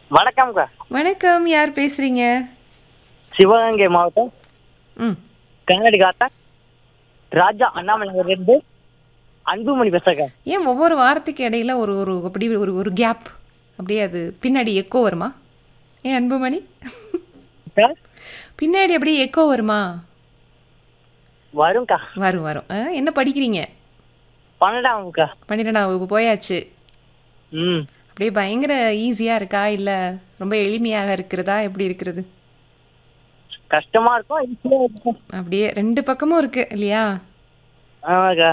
வணக்கம்க்கா வணக்கம் யார் பேசுறீங்க சிவகங்கை மாவட்டம் ம் கண்ணாடி காத்தா ராஜா அண்ணாமலை இருந்து அன்புமணி பேசுறக்கா ஏன் ஒவ்வொரு வாரத்துக்கு இடையில ஒரு ஒரு அப்படி ஒரு ஒரு கேப் அப்படியே அது பின்னாடி எக்கோ வருமா ஏன் அன்புமணி அக்கா, பின்னாடி அப்படியே எக்கோ வருமா வரும்க்கா வரும் வரும் ஆ, என்ன படிக்கிறீங்க பன்னெண்டாம்க்கா பன்னிரெண்டாம் வகுப்பு போயாச்சு ம் அப்படியே பயங்கர ஈஸியாக இருக்கா இல்லை ரொம்ப எளிமையாக இருக்கிறதா எப்படி இருக்கிறது கஷ்டமா இருக்கும் ஈஸியா இருக்கும் அப்படியே ரெண்டு பக்கமும் இருக்கு இல்லையா ஆமாக்கா